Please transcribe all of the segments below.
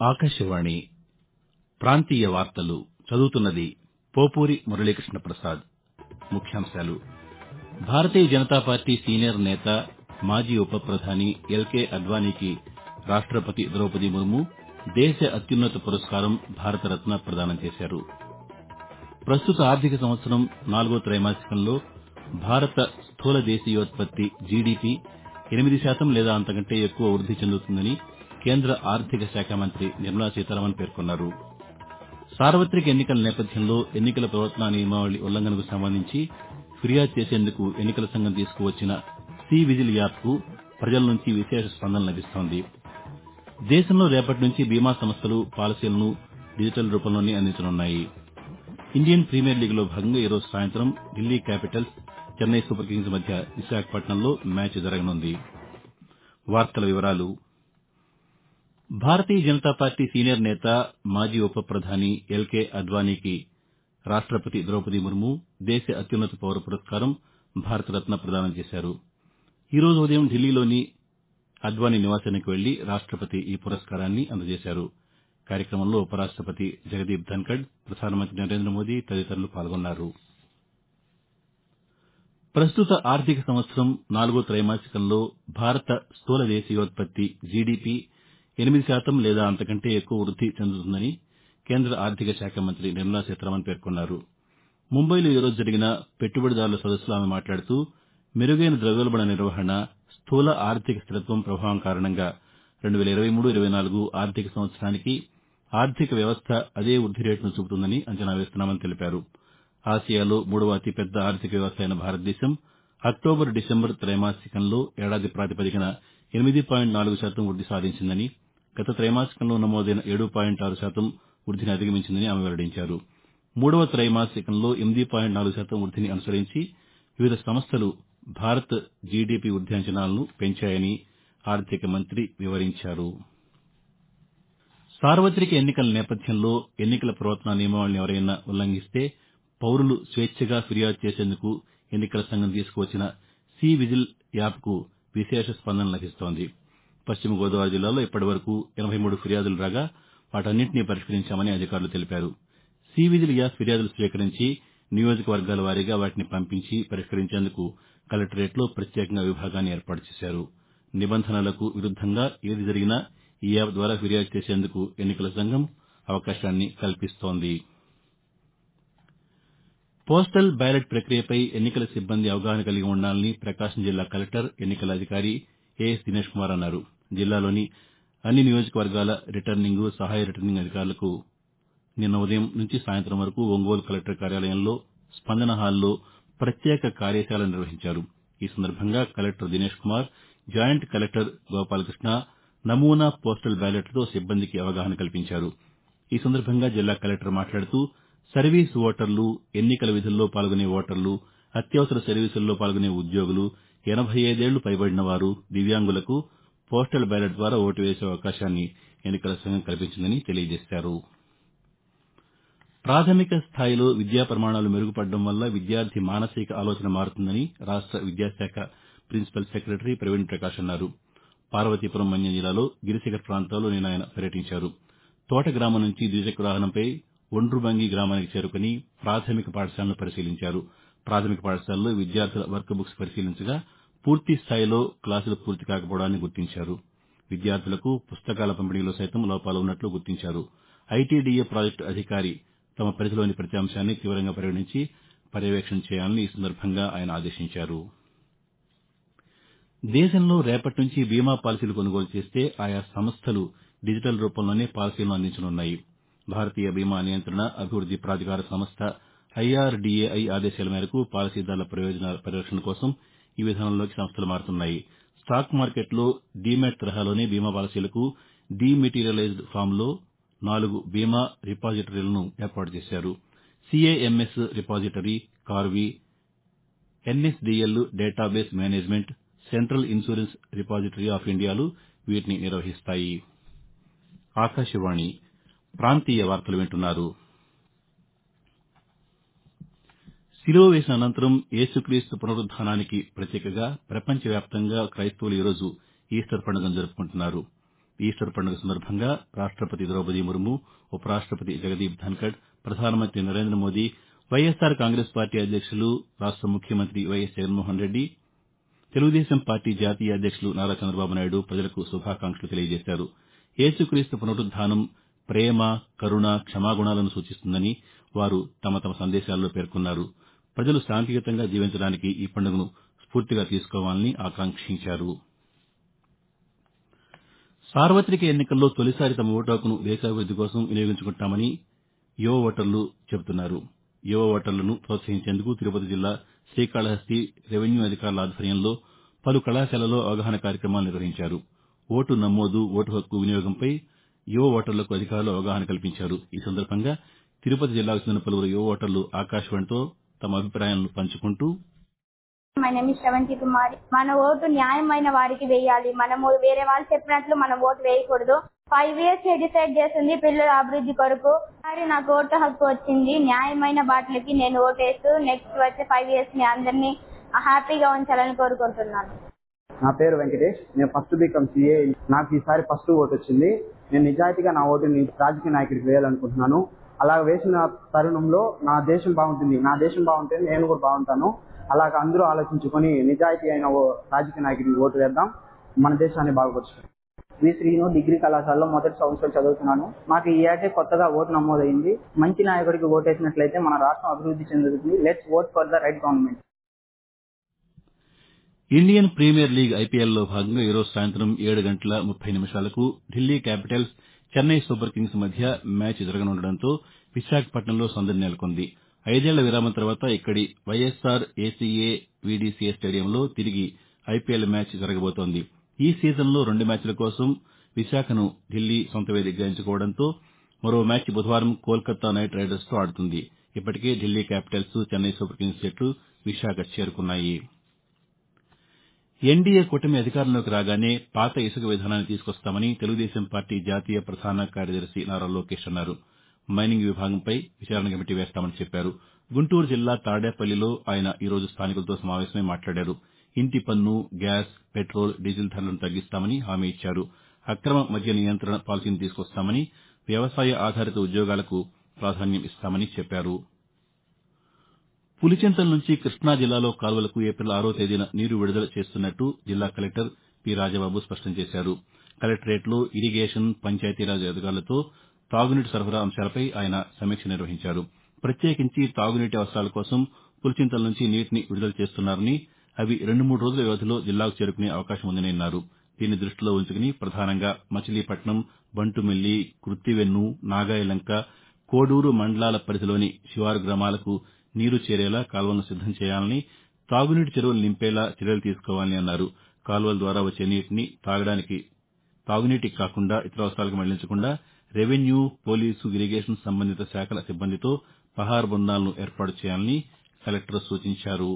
ఆకాశవాణి ప్రాంతీయ వార్తలు చదువుతున్నది పోపూరి మురళీకృష్ణ ప్రసాద్ ముఖ్యాంశాలు భారతీయ జనతా పార్టీ సీనియర్ నేత మాజీ ఉప ప్రధాని ఎల్కే అద్వానీకి రాష్టపతి ద్రౌపది ముర్ము దేశ అత్యున్నత పురస్కారం భారతరత్న ప్రదానం చేశారు ప్రస్తుత ఆర్థిక సంవత్సరం నాలుగో త్రైమాసికంలో భారత స్థూల దేశీయోత్పత్తి జీడీపీ ఎనిమిది శాతం లేదా అంతకంటే ఎక్కువ వృద్ది చెందుతుందని కేంద్ర ఆర్థిక శాఖ మంత్రి నిర్మలా సీతారామన్ పేర్కొన్నారు సార్వతిక ఎన్నికల నేపథ్యంలో ఎన్నికల ప్రవర్తనా నియమావళి ఉల్లంఘనకు సంబంధించి ఫిర్యాదు చేసేందుకు ఎన్నికల సంఘం తీసుకువచ్చిన సి విజిల్ యాప్కు ప్రజల నుంచి విశేష స్పందన లభిస్తోంది దేశంలో రేపటి నుంచి బీమా సంస్థలు పాలసీలను డిజిటల్ రూపంలోనే అందించనున్నాయి ఇండియన్ ప్రీమియర్ లీగ్లో భాగంగా ఈరోజు సాయంత్రం Delhi Capitals Chennai Super Kings మధ్య విశాఖపట్నంలో మ్యాచ్ జరగనుంది భారతీయ జనతా పార్టీ సీనియర్ నేత మాజీ ఉప ప్రధాని ఎల్కే అద్వానీకి రాష్టపతి ద్రౌపది ముర్ము దేశ అత్యున్నత పౌర పురస్కారం భారతరత్న ప్రదానం చేశారు ఈ రోజు ఉదయం ఢిల్లీలోని అద్వానీ నివాసానికి వెళ్లి రాష్టపతి ఈ పురస్కారాన్ని అందజేశారు కార్యక్రమంలో ఉపరాష్టపతి జగదీప్ ధన్కడ్ ప్రధానమంత్రి నరేంద్ర మోదీ తదితరులు పాల్గొన్నారు ప్రస్తుత ఆర్థిక సంవత్సరం నాలుగో త్రైమాసికంలో భారత స్థూల దేశీయోత్పత్తి జీడీపీ ఎనిమిది శాతం లేదా అంతకంటే ఎక్కువ వృద్ది చెందుతుందని కేంద్ర ఆర్థిక శాఖ మంత్రి నిర్మలా సీతారామన్ పేర్కొన్నారు ముంబైలో ఈరోజు జరిగిన పెట్టుబడిదారుల సదస్సులో ఆమె మాట్లాడుతూ మెరుగైన ద్రవ్యోల్బణ నిర్వహణ స్థూల ఆర్థిక స్టిరత్వం ప్రభావం కారణంగా రెండు వేల ఇరవై మూడు ఇరవై నాలుగు ఆర్థిక సంవత్సరానికి ఆర్థిక వ్యవస్థ అదే వృద్ది రేటును చూపుతుందని అంచనా వేస్తున్నామని తెలిపారు ఆసియాలో మూడవ అతిపెద్ద ఆర్థిక వ్యవస్థ అయిన భారతదేశం అక్టోబర్ డిసెంబర్ త్రైమాసికంలో ఏడాది ప్రాతిపదికన ఎనిమిది పాయింట్ నాలుగు శాతం వృద్ది సాధించిందని గత త్రైమాసికంలో నమోదైన ఏడు పాయింట్ ఆరు శాతం వృద్దిని అధిగమించిందని ఆమె వెల్లడించారు మూడవ త్రైమాసికంలో ఎనిమిది పాయింట్ నాలుగు శాతం వృద్దిని అనుసరించి వివిధ సంస్థలు భారత్ జీడీపీ వృద్ది అంచనాలను పెంచాయని ఆర్థిక మంత్రి వివరించారు సార్వతిక ఎన్నికల నేపథ్యంలో ఎన్నికల ప్రవర్తనా నియమావళిని ఎవరైనా ఉల్లంఘిస్తే పౌరులు స్వేచ్చగా ఫిర్యాదు చేసేందుకు ఎన్నికల సంఘం తీసుకువచ్చిన సి విజిల్ యాప్కు విశేష స్పందన లభిస్తోంది పశ్చిమ గోదావరి జిల్లాలో ఇప్పటివరకు ఎనబై మూడు ఫిర్యాదులు రాగా వాటన్నింటినీ పరిష్కరించామని అధికారులు తెలిపారు సి విజిల్ యాప్ ఫిర్యాదులు స్వీకరించి నియోజకవర్గాల వారీగా వాటిని పంపించి పరిష్కరించేందుకు కలెక్టరేట్లో ప్రత్యేకంగా విభాగాన్ని ఏర్పాటు చేశారు నిబంధనలకు విరుద్దంగా ఏది జరిగినా ఈ యాప్ ద్వారా ఫిర్యాదు చేసేందుకు ఎన్నికల సంఘం అవకాశాన్ని కల్పిస్తోంది పోస్టల్ బ్యాలెట్ ప్రక్రియపై ఎన్నికల సిబ్బంది అవగాహన కలిగి ఉండాలని ప్రకాశం జిల్లా కలెక్టర్ ఎన్నికల అధికారి ఏఎస్ దినేష్ కుమార్ అన్నారు జిల్లాలోని అన్ని నియోజకవర్గాల రిటర్నింగ్ సహాయ రిటర్నింగ్ అధికారులకు నిన్న ఉదయం నుంచి సాయంత్రం వరకు ఒంగోలు కలెక్టర్ కార్యాలయంలో స్పందన హాల్లో ప్రత్యేక కార్యశాల నిర్వహించారు ఈ సందర్భంగా collector Dinesh Kumar joint collector Gopalakrishna నమూనా పోస్టల్ బ్యాలెట్లతో సిబ్బందికి అవగాహన కల్పించారు ఈ సందర్భంగా జిల్లా కలెక్టర్ మాట్లాడుతూ సర్వీసు ఓటర్లు ఎన్నికల విధుల్లో పాల్గొనే ఓటర్లు అత్యవసర సర్వీసుల్లో పాల్గొనే ఉద్యోగులు ఎనబై ఐదేళ్లు పైబడిన వారు దివ్యాంగులకు పోస్టల్ బ్యాలెట్ ద్వారా ఓటు వేసే అవకాశాన్ని ఎన్నికల సంఘం కల్పించిందని తెలియజేశారు ప్రాథమిక స్థాయిలో విద్యా ప్రమాణాలు మెరుగుపడడం వల్ల విద్యార్థి మానసిక ఆలోచన మారుతుందని రాష్ట విద్యాశాఖ ప్రిన్సిపల్ సెక్రటరీ ప్రవీణ్ ప్రకాష్ అన్నారు పార్వతీపురం మన్యం జిల్లాలో గిరిశిఖర్ ప్రాంతాల్లో నిన్న ఆయన పర్యటించారు తోట గ్రామం నుంచి ద్విచక్ర వాహనంపై ఒండ్రుబంగి గ్రామానికి చేరుకుని ప్రాథమిక పాఠశాలను పరిశీలించారు ప్రాథమిక పాఠశాలలో విద్యార్థుల వర్క్ బుక్స్ పరిశీలించగా పూర్తి స్థాయిలో క్లాసులు పూర్తి కాకపోవడాన్ని గుర్తించారు విద్యార్థులకు పుస్తకాల పంపిణీలో సైతం లోపాలు ఉన్నట్లు గుర్తించారు ఐటీడీఏ ప్రాజెక్టు అధికారి తమ పరిధిలోని ప్రతి అంశాన్ని తీవ్రంగా పరిగణించి పర్యవేక్షణ చేయాలని ఈ సందర్భంగా ఆయన ఆదేశించారు దేశంలో రేపటి నుంచి బీమా పాలసీలు కొనుగోలు చేస్తే ఆయా సంస్థలు డిజిటల్ రూపంలోనే పాలసీలను అందించనున్నాయి భారతీయ బీమా నియంత్రణ అభివృద్ది ప్రాధికార సంస్థ ఐఆర్డీఏఐ ఆదేశాల మేరకు పాలసీదారుల ప్రయోజనాల పరిరక్షణ కోసం ఈ విధానంలోకి సంస్థలు మారుతున్నాయి స్టాక్ మార్కెట్లో డీమ్యాట్ తరహాలోనే బీమా పాలసీలకు డీమెటీరియలైజ్డ్ ఫామ్లో నాలుగు బీమా రిపాజిటరీలను ఏర్పాటు చేశారు CAMS repository Karvy NSDL database management central insurance repository of ఇండియాలు వీటిని నిర్వహిస్తాయి ఆకాశవాణి ప్రాంతీయ వార్తలు వింటున్నారు శిలువ వేసిన అనంతరం యేసుక్రీస్తు పునరుద్ధానానికి ప్రతీకగా ప్రపంచవ్యాప్తంగా క్రైస్తవులు ఈరోజు ఈస్టర్ పండుగను జరుపుకుంటున్నారు ఈస్టర్ పండుగ సందర్భంగా రాష్టపతి ద్రౌపది ముర్ము ఉపరాష్టపతి జగదీప్ ధన్కడ్ ప్రధానమంత్రి నరేంద్ర మోదీ వైఎస్సార్ కాంగ్రెస్ పార్టీ అధ్యక్షులు రాష్ట ముఖ్యమంత్రి వైఎస్ జగన్మోహన్ రెడ్డి తెలుగుదేశం పార్టీ జాతీయ అధ్యక్షులు నారా చంద్రబాబు నాయుడు ప్రజలకు శుభాకాంక్షలు తెలియజేశారు యేసుక్రీస్తు పునరుద్ధానం ప్రేమ కరుణ క్షమాగుణాలను సూచిస్తుందని వారు తమ తమ సందేశాల్లో పేర్కొన్నారు ప్రజలు శాంతియుతంగా జీవించడానికి ఈ పండుగను స్ఫూర్తిగా తీసుకోవాలని ఆకాంక్షించారు సార్వతిక ఎన్నికల్లో తొలిసారి తమ ఓటు హక్కును దేశాభివృద్ది కోసం వినియోగించుకుంటామని యువ ఓటర్లు చెబుతున్నారు యువ ఓటర్లను ప్రోత్సహించేందుకు తిరుపతి జిల్లా శ్రీకాళహస్తి రెవెన్యూ అధికారుల ఆధ్వర్యంలో పలు కళాశాలల్లో అవగాహన కార్యక్రమాలు నిర్వహించారు ఓటు నమోదు ఓటు హక్కు వినియోగంపై యువ ఓటర్లకు అధికారులు అవగాహన కల్పించారు ఈ సందర్భంగా తిరుపతి జిల్లాకు చెందిన పలువురు యువ ఓటర్లు ఆకాశవాణితో తమ అభిప్రాయాలను పంచుకుంటూ my name is Sravanthi Kumari మన ఓటు న్యాయమైన వారికి వేయాలి మనము వేరే వాళ్ళు చెప్పినట్లు మనం ఓటు వేయకూడదు ఫైవ్ ఇయర్స్ డిసైడ్ చేస్తుంది పిల్లల అభివృద్ధి కొరకు మరి నాకు ఓటు హక్కు వచ్చింది న్యాయమైన బాటలకి నేను ఓటేస్తూ నెక్స్ట్ వచ్చే ఫైవ్ ఇయర్స్ ని అందరినీ హ్యాపీగా ఉంచాలని కోరుకుంటున్నాను నా పేరు వెంకటేష్ నేను ఫస్ట్ బీకమ్ సిఏ నాకు ఈసారి ఫస్ట్ ఓటు వచ్చింది నేను నిజాయితీగా నా ఓటుని రాజకీయ నాయకుడికి వేయాలనుకుంటున్నాను అలా వేసిన తరుణంలో నా దేశం బాగుంటుంది నా దేశం బాగుంటే నేను కూడా బాగుంటాను అలాగ అందరూ ఆలోచించుకొని నిజాయితీ అయిన ఓ రాజకీయ నాయకుడికి ఓటు వేద్దాం మన దేశాన్ని బాగుపరుచుకుంటాం శ్రీ శ్రీను డిగ్రీ కళాశాలలో మొదటి సంవత్సరం చదువుతున్నాను మాకు ఈ ఏటే కొత్తగా ఓటు నమోదైంది మంచి నాయకుడికి ఓటేసినట్లయితే మన రాష్ట్రం అభివృద్ధి చెందుతుంది let's vote for the right government Indian premier league ఐపీఎల్లో భాగంగా ఈరోజు సాయంత్రం ఏడు గంటల ముప్పై నిమిషాలకు Delhi Capitals Chennai Super Kings మధ్య మ్యాచ్ జరగనుండటంతో విశాఖపట్నంలో సందడి నెలకొంది ఐదేళ్ల విరామం తర్వాత ఇక్కడి వైఎస్సార్ ఏసీఏ వీడీసీఏ స్టేడియంలో తిరిగి ఐపీఎల్ మ్యాచ్ జరగబోతోంది ఈ సీజన్లో రెండు మ్యాచ్ల కోసం విశాఖను ఢిల్లీ సొంత వేదికగా ఎంచుకోవడంతో మరో మ్యాచ్ బుధవారం కోల్కతా నైట్ రైడర్స్తో ఆడుతుంది ఇప్పటికే Delhi Capitals Chennai Super Kings జట్లు విశాఖ చేరుకున్నాయి ఎన్డీఏ కూటమి అధికారంలోకి రాగానే పాత ఇసుక విధానాన్ని తీసుకొస్తామని తెలుగుదేశం పార్టీ జాతీయ ప్రధాన కార్యదర్శి నారా లోకేష్ అన్నారు మైనింగ్ విభాగంపై విచారణ కమిటీ వేస్తామని చెప్పారు గుంటూరు జిల్లా తాడేపల్లిలో ఆయన ఈరోజు స్థానికులతో సమావేశమై మాట్లాడారు ఇంటి పన్ను గ్యాస్ పెట్రోల్ డీజిల్ ధరలను తగ్గిస్తామని హామీ ఇచ్చారు అక్రమ మద్య నియంత్రణ పాలసీని తీసుకొస్తామని వ్యవసాయ ఆధారిత ఉద్యోగాలకు ప్రాధాన్యం ఇస్తామని చెప్పారు పులిచింతల నుంచి కృష్ణా జిల్లాలో కాలువలకు ఏప్రిల్ ఆరో తేదీన నీరు విడుదల చేస్తున్నట్టు జిల్లా కలెక్టర్ పి రాజబాబు స్పష్టం చేశారు కలెక్టరేట్లో ఇరిగేషన్ పంచాయతీరాజ్ అధికారులతో తాగునీటి సరఫరా అంశాలపై ఆయన సమీక్ష నిర్వహించారు ప్రత్యేకించి తాగునీటి అవసరాల కోసం పులిచింతల నుంచి నీటిని విడుదల చేస్తున్నారని అవి రెండు మూడు రోజుల వ్యవధిలో జిల్లాకు చేరుకునే అవకాశం ఉందని అన్నారు దీన్ని దృష్టిలో ఉంచుకుని ప్రధానంగా మచిలీపట్నం బంటుమిల్లి కృత్తివెన్ను నాగాయలంక కోడూరు మండలాల పరిధిలోని శివారు గ్రామాలకు నీరు చేరేలా కాల్వలను సిద్దం చేయాలని తాగునీటి చెరువులు నింపేలా చర్యలు తీసుకోవాలని అన్నారు కాలువల ద్వారా వచ్చే నీటిని తాగడానికి తాగునీటికి కాకుండా ఇతర అవసరాలకు మళ్లించకుండా రెవెన్యూ పోలీసు ఇరిగేషన్ సంబంధిత శాఖల సిబ్బందితో పహార బృందాలను ఏర్పాటు చేయాలని కలెక్టర్ సూచించారు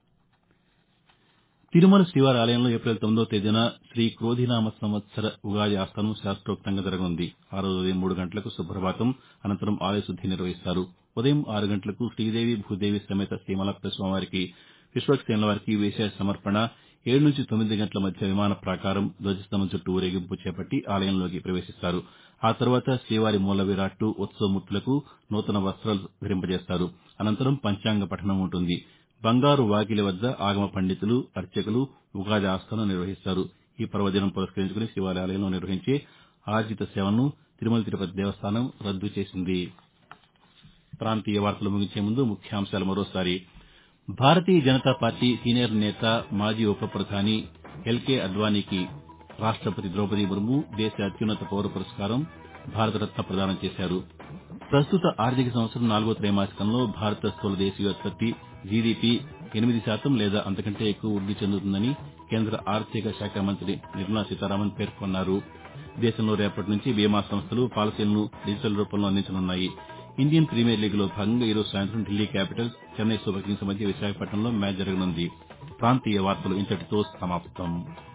తిరుమల శ్రీవారి ఆలయంలో ఏప్రిల్ తొమ్మిదో తేదీన శ్రీ క్రోధినామ సంవత్సర ఉగాది ఆస్థానం శాస్త్రోక్తంగా జరగనుంది ఆ రోజు ఉదయం మూడు గంటలకు సుప్రభాతం అనంతరం ఆలయ శుద్ది నిర్వహిస్తారు ఉదయం ఆరు గంటలకు శ్రీదేవి భూదేవి సమేత శ్రీమలప్ప స్వామివారికి విశ్వక్సేనుల వారికి విశేష సమర్పణ ఏడు నుంచి తొమ్మిది గంటల మధ్య విమాన ప్రాకారం ధ్వజస్తంభం చుట్టూ ఊరేగింపు చేపట్టి ఆలయంలోకి ప్రవేశిస్తారు ఆ తర్వాత శ్రీవారి మూల విరాట్టు ఉత్సవమూర్తులకు నూతన వస్తాలు ధరింపజేస్తారు అనంతరం పంచాంగ పఠనం ఉంటుంది బంగారు వాకిలి వద్ద ఆగమ పండితులు అర్చకులు ఉగాది ఆస్థానం నిర్వహిస్తారు ఈ పర్వదినం పురస్కరించుకుని శివాలయంలో నిర్వహించే ఆర్జిత సేవలను తిరుమల తిరుపతి దేవస్థానం రద్దు చేసింది ప్రాంతీయ వార్తలు ముగించే ముందు ముఖ్యాంశాలు మరోసారి భారతీయ జనతా పార్టీ సీనియర్ నేత మాజీ ఉప ప్రధాని ఎల్కే అద్వానీకి రాష్టపతి ద్రౌపది ముర్ము దేశ అత్యున్నత పౌర పురస్కారం భారతరత్న ప్రదానం చేశారు ప్రస్తుత ఆర్థిక సంవత్సరం నాలుగో త్రైమాసికంలో భారత స్థూల దేశీయోత్పత్తి జీడీపీ ఎనిమిది శాతం లేదా అంతకంటే ఎక్కువ వృద్ది చెందుతుందని కేంద్ర ఆర్థిక శాఖ మంత్రి నిర్మలా సీతారామన్ పేర్కొన్నారు దేశంలో రేపటి నుంచి బీమా సంస్థలు పాలసీలను డిజిటల్ రూపంలో అందించనున్నాయి ఇండియన్ ప్రీమియర్ లీగ్లో భాగంగా ఈరోజు సాయంత్రం Delhi Capitals Chennai Super Kings మధ్య విశాఖపట్నంలో మ్యాచ్ జరగనుంది ప్రాంతీయ వార్తలు ఇంతటితో సమాప్తం